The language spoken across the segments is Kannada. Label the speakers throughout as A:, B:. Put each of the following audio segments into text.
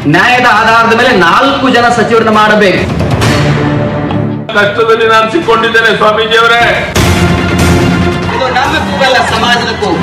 A: ನ್ಯಾಯದ ಆಧಾರದ ಮೇಲೆ ನಾಲ್ಕು ಜನ ಸಚಿವರನ್ನ ಮಾಡಬೇಕು
B: ಕಷ್ಟದಲ್ಲಿ ನಾನು ಸಿಕ್ಕೊಂಡಿದ್ದೇನೆ ಸ್ವಾಮೀಜಿಯವರೇ
A: ಇದು ನಮ್ಮ ಕೂಗಲ್ಲ ಸಮಾಜದ ಕೂಗು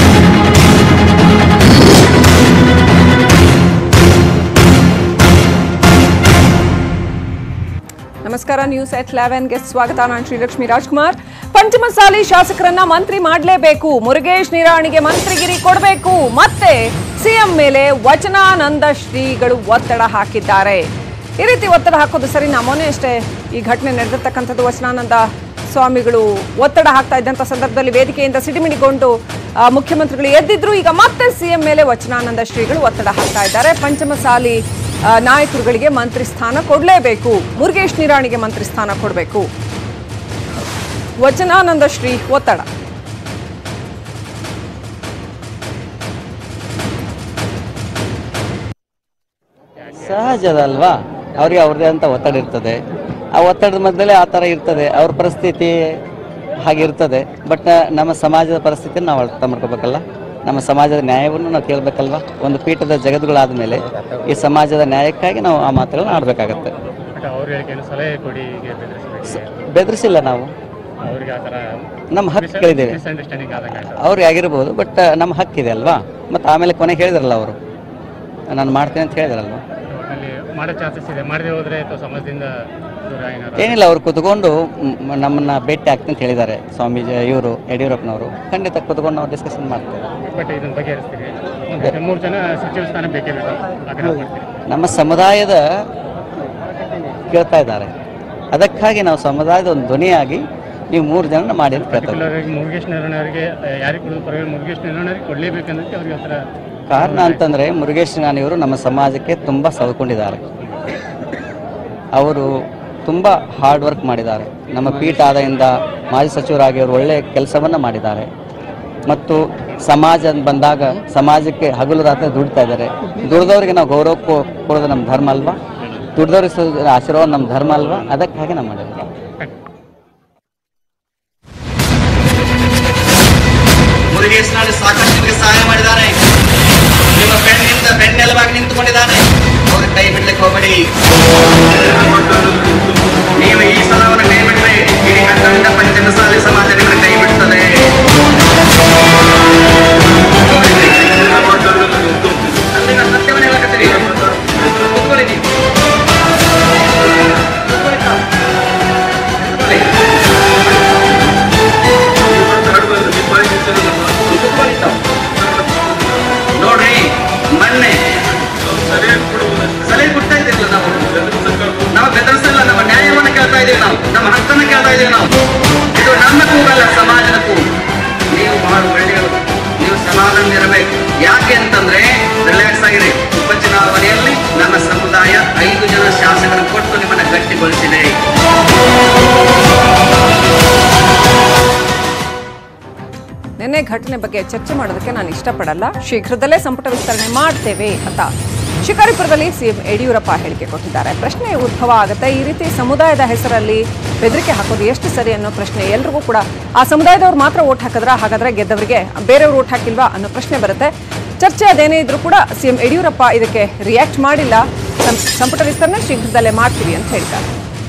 C: ನಮಸ್ಕಾರ ನ್ಯೂಸ್ ಎಟ್ ಲೆವೆನ್ಗೆ ಸ್ವಾಗತ ನಾನು ಶ್ರೀಲಕ್ಷ್ಮಿ ರಾಜ್ಕುಮಾರ್ ಪಂಚಮಸಾಲಿ ಶಾಸಕರನ್ನ ಮಂತ್ರಿ ಮಾಡಲೇಬೇಕು ಮುರುಗೇಶ್ ನಿರಾಣಿಗೆ ಮಂತ್ರಿಗಿರಿ ಕೊಡಬೇಕು ಮತ್ತೆ ಸಿಎಂ ಮೇಲೆ ವಚನಾನಂದ ಶ್ರೀಗಳು ಒತ್ತಡ ಹಾಕಿದ್ದಾರೆ ಈ ರೀತಿ ಒತ್ತಡ ಹಾಕೋದು ಸರಿ ಮೊನ್ನೆ ಅಷ್ಟೇ ಈ ಘಟನೆ ನಡೆದಿರ್ತಕ್ಕಂಥದ್ದು ವಚನಾನಂದ ಸ್ವಾಮಿಗಳು ಒತ್ತಡ ಹಾಕ್ತಾ ಇದ್ದಂಥ ಸಂದರ್ಭದಲ್ಲಿ ವೇದಿಕೆಯಿಂದ ಸಿಡಿಮಿಡಿಗೊಂಡು ಆ, ಮುಖ್ಯಮಂತ್ರಿಗಳು ಎದ್ದಿದ್ರು ಈಗ ಮತ್ತೆ ಸಿಎಂ ಮೇಲೆ ವಚನಾನಂದ ಶ್ರೀಗಳು ಒತ್ತಡ ಹಾಕ್ತಾ ಇದ್ದಾರೆ ಪಂಚಮಸಾಲಿ ಆ, ನಾಯಕರುಗಳಿಗೆ ಮಂತ್ರಿ ಸ್ಥಾನ ಕೊಡಲೇಬೇಕು ಮುರುಗೇಶ್ ನಿರಾಣಿಗೆ ಮಂತ್ರಿ ಸ್ಥಾನ ಕೊಡಬೇಕು ವಚನಾನಂದ ಶ್ರೀ ಒತ್ತಡ
D: ಸಹಜದಲ್ವಾ ಅವ್ರಿಗೆ ಅವ್ರದೇ ಅಂತ ಒತ್ತಡ ಇರ್ತದೆ ಆ ಒತ್ತಡದ ಮಧ್ಯದಲ್ಲಿ ಆ ಥರ ಇರ್ತದೆ ಅವ್ರ ಪರಿಸ್ಥಿತಿ ಹಾಗಿರ್ತದೆ ಬಟ್ ನಮ್ಮ ಸಮಾಜದ ಪರಿಸ್ಥಿತಿನ ನಾವು ಅರ್ಥ ಮಾಡ್ಕೋಬೇಕಲ್ಲ ನಮ್ಮ ಸಮಾಜದ ನ್ಯಾಯವನ್ನು ನಾವು ಕೇಳಬೇಕಲ್ವಾ ಒಂದು ಪೀಠದ ಜಗತ್ತುಗಳಾದ ಮೇಲೆ ಈ ಸಮಾಜದ ನ್ಯಾಯಕ್ಕಾಗಿ ನಾವು ಆ ಮಾತುಗಳನ್ನ ಆಡಬೇಕಾಗತ್ತೆ
E: ಬಟ್ ಅವ್ರ ಹೇಳಿಕೆಯನ್ನು ಸಲಹೆ ಕೊಡಿ ಹೀಗೆ ಬೆದರಿಸಬೇಕು
D: ಬೆದರಿಸಿಲ್ಲ ನಾವು
E: ಅವ್ರಿಗೆ ಆ ಥರ
D: ನಮ್ಮ ಹಕ್ಕು ಕೇಳಿದ್ದೇವೆ
E: ಮಿಸ್ಅಂಡರ್ಸ್ಟ್ಯಾಂಡಿಂಗ್ ಆದಂಗೆ ಆಯ್ತು
D: ಅವ್ರಿಗೆ ಆಗಿರ್ಬೋದು ಬಟ್ ನಮ್ಮ ಹಕ್ಕಿದೆ ಅಲ್ವಾ ಮತ್ತು ಆಮೇಲೆ ಕೊನೆಗೆ ಹೇಳಿದ್ರಲ್ಲ ಅವರು ನಾನು ಮಾಡ್ತೇನೆ ಅಂತ ಹೇಳಿದ್ರಲ್ವಾ
E: ಒಟ್ಟಿನಲ್ಲಿ ಮಾಡೋ ಚಾನ್ಸಸ್ ಇದೆ ಮಾಡದೆ ಹೋದ್ರೆ ಅಥವಾ ಸಮಾಜದಿಂದ ದೂರ ಏನಾದ್ರು
D: ಏನಿಲ್ಲ ಅವ್ರು ಕುತ್ಕೊಂಡು ಮ್, ನಮ್ಮನ್ನ ಭೇಟಿ ಆಗ್ತೀನಿ ಅಂತ ಹೇಳಿದ್ದಾರೆ ಸ್ವಾಮೀಜಿ ಇವರು ಯಡಿಯೂರಪ್ಪನವರು ಖಂಡಿತ ಕುತ್ಕೊಂಡು ನಾವು ಡಿಸ್ಕಷನ್ ಮಾಡ್ತೇವೆ
E: ಬಟ್ ಇದನ್ನು ಬಗೆಹರಿಸ್ತೀರಿ ಒಂದು ಮೂರು ಜನ ಸಚಿವ ಸ್ಥಾನ ಬೇಕೇ ಬೇಕು ಆಗ್ರಹ ಮಾಡ್ತೀರಿ
D: ನಮ್ಮ ಸಮುದಾಯದ ಕೇಳ್ತಾ ಇದ್ದಾರೆ ಅದಕ್ಕಾಗಿ ನಾವು ಸಮುದಾಯದ ಒಂದು ಧ್ವನಿಯಾಗಿ ನೀವು ಮೂರು ಜನ ಮಾಡಿ ಅಂತ ಕೇಳ್ತಾ ಇದ್ದೀವಿ.
E: ಪರ್ಟಿಕ್ಯುಲರ್ ಆಗಿ ಮುರುಗೇಶ್ ನಿರಾಣವರಿಗೆ ಯಾರಿಗೆ ಕೊಡೋದು ಪರವಾಗಿ ಮುರುಗೇಶ್ ನಿರಾಣವರಿಗೆ ಕೊಡಲೇಬೇಕನ್ನೋದಕ್ಕೆ ಅವ್ರಿಗೆ ಹತ್ರ
D: ಕಾರಣ ಅಂತಂದರೆ ಮುರುಗೇಶ್ ನಾನಿಯವರು ನಮ್ಮ ಸಮಾಜಕ್ಕೆ ತುಂಬ ಸವಕೊಂಡಿದ್ದಾರೆ ಅವರು ತುಂಬ ಹಾರ್ಡ್ ವರ್ಕ್ ಮಾಡಿದ್ದಾರೆ ನಮ್ಮ ಪೀಠ ಆದಾಯಿಂದ ಮಾಜಿ ಸಚಿವರಾಗಿ ಅವರು ಒಳ್ಳೆಯ ಕೆಲಸವನ್ನು ಮಾಡಿದ್ದಾರೆ ಮತ್ತು ಸಮಾಜ ಅಂತ ಬಂದಾಗ ಸಮಾಜಕ್ಕೆ ಹಗಲು ರಾತ್ರಿ ದುಡಿತಾ ಇದ್ದಾರೆ ದುಡಿದವರಿಗೆ ನಾವು ಗೌರವ ಕೊ- ಕೊಡೋದು ನಮ್ಮ ಧರ್ಮ ಅಲ್ವಾ ದುಡಿದವ್ರಿಗೆ ಸ- ಆಶೀರ್ವಾದ ನಮ್ಮ ಧರ್ಮ ಅಲ್ವಾ ಅದಕ್ಕಾಗಿ ನಾವು ಮಾಡಿದ್ದೀವಿ
A: ಮುರುಗೇಶ್ ನಾಡು ಸಾಕಷ್ಟು ನಿಮಗೆ ಸಹಾಯ ಮಾಡಿದ್ದಾರೆ ನಿಮ್ಮ ಬೆನ್ನಿಂದ ಬೆನ್ನೆಲುವಾಗಿ ನಿಂತುಕೊಂಡಿದ್ದಾನೆ ಅವ್ರ ಕೈ ಬಿಡ್ಲಿಕ್ಕೆ ಹೋಗಬೇಡಿ ನೀವು ಈ ಸಲ ಅವರ ಕೈ ಬಿಟ್ಟರೆ ಇಡೀ ಹತ್ತರಿಂದ ಪಂಚಮಸಾಲಿ ಸಮಾಜ ನಿಮ್ಮನ್ನ ಕೈ ಬಿಡ್ತದೆ ಅಲ್ಲಿ ನಾನು ಸತ್ಯವನ್ನ ಹೇಳಕತ್ತೀರಿ ಕೂತ್ಕೊಳ್ಳಿ ನೀವು. ಕೂತ್ಕೊಳ್ಳಿ ತಾವು. ಕೂತ್ಕೊಳ್ಳಿ. ಕೂತ್ಕೊಳ್ಳಿ ತಾವು. ನೋಡ್ರಿ ಮೊನ್ನೆ ಸಲಹೆ ಕೊಡ್ತಾ ಇದ್ದೀವಿ ನಾವು ನಾವು ಬೆದರಿಸಲ್ಲ ನಮ್ಮ ನ್ಯಾಯವನ್ನು ಕೇಳ್ತಾ ಇದೀವಿ ನಾವು ನಮ್ಮ ಹಕ್ಕನ್ನು ಕೇಳ್ತಾ ಇದೀವಿ ನಾವು ಇದು ನಮ್ಮ ಕೂಗಲ್ಲ ಸಮಾಜದ ಕೂಗು ನೀವು ಬಹಳ ಒಳ್ಳೆಯವರು ನೀವು ಸಮಾಧಾನ ಇರಬೇಕು ಯಾಕೆ ಅಂತಂದ್ರೆ ರಿಲ್ಯಾಕ್ಸ್ ಆಗಿರಿ ಉಪಚುನಾವಣೆಯಲ್ಲಿ ನಮ್ಮ ಸಮುದಾಯ ಐದು ಜನ ಶಾಸಕರನ್ನು ಕೊಟ್ಟು ನಿಮ್ಮನ್ನ ಗಟ್ಟಿಗೊಳಿಸಿದೆ
C: ನಿನ್ನೆ ಘಟನೆ ಬಗ್ಗೆ ಚರ್ಚೆ ಮಾಡೋದಕ್ಕೆ ನಾನು ಇಷ್ಟಪಡಲ್ಲ ಶೀಘ್ರದಲ್ಲೇ ಸಂಪುಟ ವಿಸ್ತರಣೆ ಮಾಡ್ತೇವೆ ಅಂತ ಶಿಕಾರಿಪುರದಲ್ಲಿ ಸಿಎಂ ಯಡಿಯೂರಪ್ಪ ಹೇಳಿಕೆ ಕೊಟ್ಟಿದ್ದಾರೆ ಪ್ರಶ್ನೆ ಉದ್ಭವ ಆಗುತ್ತೆ ಈ ರೀತಿ ಸಮುದಾಯದ ಹೆಸರಲ್ಲಿ ಬೆದರಿಕೆ ಹಾಕೋದು ಎಷ್ಟು ಸರಿ ಅನ್ನೋ ಪ್ರಶ್ನೆ ಎಲ್ರಿಗೂ ಕೂಡ ಆ ಸಮುದಾಯದವ್ರು ಮಾತ್ರ ಓಟ್ ಹಾಕಿದ್ರ ಹಾಗಾದ್ರೆ ಗೆದ್ದವರಿಗೆ ಬೇರೆಯವ್ರು ಓಟ್ ಹಾಕಿಲ್ವಾ ಅನ್ನೋ ಪ್ರಶ್ನೆ ಬರುತ್ತೆ ಚರ್ಚೆ ಅದೇನೇ ಇದ್ರೂ ಕೂಡ ಸಿಎಂ ಯಡಿಯೂರಪ್ಪ ಇದಕ್ಕೆ ರಿಯಾಕ್ಟ್ ಮಾಡಿಲ್ಲ ಸಂ- ಸಂಪುಟ ವಿಸ್ತರಣೆ ಶೀಘ್ರದಲ್ಲೇ ಮಾಡ್ತೀವಿ ಅಂತ ಹೇಳ್ತಾರೆ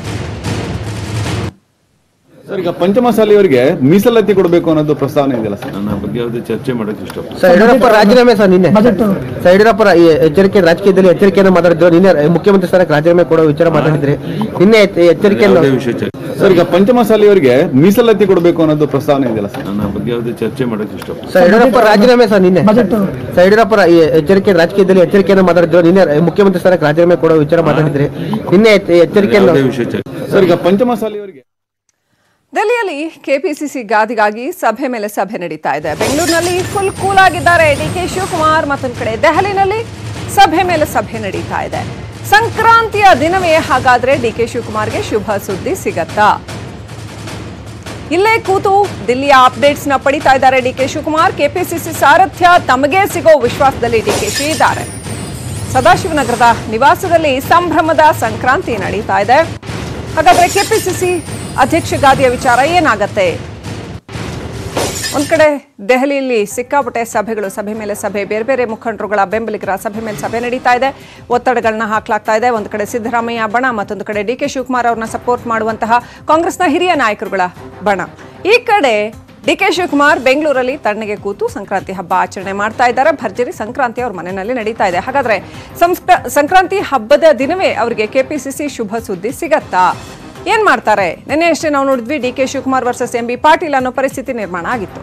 F: ಸರ್ ಈಗ ಪಂಚಮಸಾಲಿಯವರಿಗೆ ಮೀಸಲಾತಿ ಕೊಡಬೇಕು ಅನ್ನೋದು ಪ್ರಸ್ತಾವನೆ ಇದೆಯಲ್ಲ ಸರ್
B: ನನ್ನ ಬಗ್ಗೆ ಯಾವುದೇ ಚರ್ಚೆ ಮಾಡಕ್ಕೆ ಇಷ್ಟಪಡ್ತೀನಿ
G: ಸರ್ ಯಡಿಯೂರಪ್ಪ ರಾಜೀನಾಮೆ ಸರ್ ನಿನ್ನೆ ಸರ್ ಯಡಿಯೂರಪ್ಪ ರ- ಈ ಎಚ್ಚರಿಕೆ ರಾಜಕೀಯದಲ್ಲಿ ಎಚ್ಚರಿಕೆಯನ್ನು ಮಾತಾಡಿದ್ರು ನಿನ್ನೆ ಮುಖ್ಯಮಂತ್ರಿ ಸ್ಥಾನಕ್ಕೆ ರಾಜೀನಾಮೆ ಕೊಡೋ ವಿಚಾರ ಮಾತಾಡಿದ್ರಿ ನಿನ್ನೆ ಎಚ್- ಎಚ್ಚರಿಕೆಯನ್ನು
B: ಯಾವುದೇ ವಿಷಯ ಚರ್ಚೆ
F: ಸರ್ ಈಗ ಪಂಚಮಸಾಲಿಯವರಿಗೆ ಮೀಸಲಾತಿ ಕೊಡಬೇಕು ಅನ್ನೋದು ಪ್ರಸ್ತಾವನೆ ಇದೆಯಲ್ಲ ಸರ್
B: ನನ್ನ ಬಗ್ಗೆ ಯಾವುದೇ ಚರ್ಚೆ ಮಾಡಕ್ಕೆ ಇಷ್ಟಪಡ್ತೀನಿ
G: ಸರ್ ಯಡಿಯೂರಪ್ಪ ರಾಜೀನಾಮೆ ಸರ್ ನಿನ್ನೆ ಸರ್ ಯಡಿಯೂರಪ್ಪ ರ- ಈ ಎಚ್ಚರಿಕೆ ರಾಜಕೀಯದಲ್ಲಿ ಎಚ್ಚರಿಕೆಯನ್ನು ಮಾತಾಡಿದ್ರು ನಿನ್ನೆ ಮುಖ್ಯಮಂತ್ರಿ ಸ್ಥಾನಕ್ಕೆ ರಾಜೀನಾಮೆ ಕೊಡೋ ವಿಚಾರ ಮಾತಾಡಿದ್ರಿ ನಿನ್ನೆ ಎಚ್- ಎಚ್ಚರಿಕೆಯನ್ನು
B: ಯಾವುದೇ ವಿಷಯ ಚರ್ಚೆ
F: ಸರ್ ಈಗ ಪಂಚಮಸಾಲಿಯವರಿಗೆ
C: ದೆಹಲಿಯಲ್ಲಿ ಕೆಪಿಸಿಸಿ ಗಾದಿಗಾಗಿ ಸಭೆ ಮೇಲೆ ಸಭೆ ನಡೀತಾ ಇದೆ ಬೆಂಗಳೂರಿನಲ್ಲಿ ಫುಲ್ ಕೂಲ್ ಆಗಿದ್ದಾರೆ ಡಿಕೆ ಶಿವಕುಮಾರ್ ಮತ್ತೊಂದು ಕಡೆ ದೆಹಲಿನಲ್ಲಿ ಸಭೆ ಮೇಲೆ ಸಭೆ ನಡೀತಾ ಇದೆ ಸಂಕ್ರಾಂತಿಯ ದಿನವೇ ಹಾಗಾದ್ರೆ ಡಿಕೆ ಶಿವಕುಮಾರ್ಗೆ ಶುಭ ಸುದ್ದಿ ಸಿಗತ್ತಾ ಇಲ್ಲೇ ಕೂತು ದಿಲ್ಲಿಯ ಅಪ್ಡೇಟ್ಸ್ ನ ಪಡಿತಾ ಇದ್ದಾರೆ ಡಿಕೆ ಶಿವಕುಮಾರ್ ಕೆಪಿಸಿಸಿ ಸಾರಥ್ಯ ತಮಗೆ ಸಿಗೋ ವಿಶ್ವಾಸದಲ್ಲಿ ಡಿಕೆಶಿ ಇದ್ದಾರೆ ಸದಾಶಿವನಗರದ ನಿವಾಸದಲ್ಲಿ ಸಂಭ್ರಮದ ಸಂಕ್ರಾಂತಿ ನಡೀತಾ ಇದೆ ಹಾಗಾದ್ರೆ ಕೆಪಿಸಿಸಿ ಅಧ್ಯಕ್ಷ ಗಾದಿಯ ವಿಚಾರ ಏನಾಗತ್ತೆ ಒಂದ್ ಕಡೆ ದೆಹಲಿಯಲ್ಲಿ ಸಿಕ್ಕಾಪಟ್ಟೆ ಸಭೆಗಳು ಸಭೆ ಮೇಲೆ ಸಭೆ ಬೇರೆ ಬೇರೆ ಮುಖಂಡರುಗಳ ಬೆಂಬಲಿಗರ ಸಭೆ ಮೇಲೆ ಸಭೆ ನಡೀತಾ ಇದೆ ಒತ್ತಡಗಳನ್ನ ಹಾಕಲಾಗ್ತಾ ಇದೆ ಒಂದು ಕಡೆ ಸಿದ್ದರಾಮಯ್ಯ ಬಣ ಮತ್ತೊಂದು ಕಡೆ ಡಿ ಕೆ ಶಿವಕುಮಾರ್ ಅವ್ರನ್ನ ಸಪೋರ್ಟ್ ಮಾಡುವಂತಹ ಕಾಂಗ್ರೆಸ್ನ ಹಿರಿಯ ನಾಯಕರುಗಳ ಬಣ ಈ ಕಡೆ ಡಿ ಕೆ ಶಿವಕುಮಾರ್ ಬೆಂಗಳೂರಲ್ಲಿ ತಣ್ಣಗೆ ಕೂತು ಸಂಕ್ರಾಂತಿ ಹಬ್ಬ ಆಚರಣೆ ಮಾಡ್ತಾ ಇದ್ದಾರೆ ಭರ್ಜರಿ ಸಂಕ್ರಾಂತಿ ಅವ್ರ ಮನೆಯಲ್ಲಿ ನಡೀತಾ ಇದೆ ಹಾಗಾದ್ರೆ ಸಂಸ್ಕ- ಸಂಕ್ರಾಂತಿ ಹಬ್ಬದ ದಿನವೇ ಅವರಿಗೆ ಕೆಪಿಸಿಸಿ ಶುಭ ಸುದ್ದಿ ಸಿಗತ್ತಾ ಏನ್ ಮಾಡ್ತಾರೆ ನಿನ್ನೆ ಅಷ್ಟೇ ನಾವು ನೋಡಿದ್ವಿ D K Shivakumar versus M B Patil ಅನ್ನೋ ಪರಿಸ್ಥಿತಿ ನಿರ್ಮಾಣ ಆಗಿತ್ತು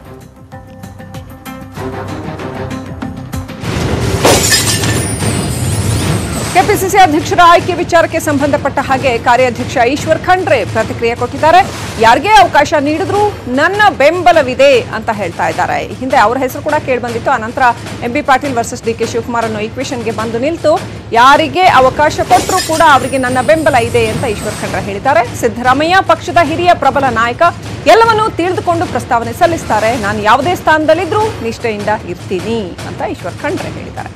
C: ಕೆಪಿಸಿಸಿ ಅಧ್ಯಕ್ಷರ ಆಯ್ಕೆ ವಿಚಾರಕ್ಕೆ ಸಂಬಂಧಪಟ್ಟ ಹಾಗೆ ಕಾರ್ಯಾಧ್ಯಕ್ಷ ಈಶ್ವರ್ ಖಂಡ್ರೆ ಪ್ರತಿಕ್ರಿಯೆ ಕೊಟ್ಟಿದ್ದಾರೆ ಯಾರಿಗೇ ಅವಕಾಶ ನೀಡಿದ್ರು ನನ್ನ ಬೆಂಬಲವಿದೆ ಅಂತ ಹೇಳ್ತಾ ಇದ್ದಾರೆ ಹಿಂದೆ ಅವರ ಹೆಸರು ಕೂಡ ಕೇಳಿ ಬಂದಿತ್ತು ಆನಂತರ M B Patil versus D K Shivakumar ಅನ್ನೋ ಈಕ್ವೇಷನ್ಗೆ ಬಂದು ನಿಲ್ತು ಯಾರಿಗೆ ಅವಕಾಶ ಕೊಟ್ಟರು ಕೂಡ ಅವರಿಗೆ ನನ್ನ ಬೆಂಬಲ ಇದೆ ಅಂತ ಈಶ್ವರ್ ಖಂಡ್ರೆ ಹೇಳಿದ್ದಾರೆ ಸಿದ್ದರಾಮಯ್ಯ ಪಕ್ಷದ ಹಿರಿಯ ಪ್ರಬಲ ನಾಯಕ ಎಲ್ಲವನ್ನೂ ತಿಳಿದುಕೊಂಡು ಪ್ರಸ್ತಾವನೆ ಸಲ್ಲಿಸ್ತಾರೆ ನಾನು ಯಾವುದೇ ಸ್ಥಾನದಲ್ಲಿದ್ರೂ ನಿಷ್ಠೆಯಿಂದ ಇರ್ತೀನಿ ಅಂತ ಈಶ್ವರ್ ಖಂಡ್ರೆ ಹೇಳಿದ್ದಾರೆ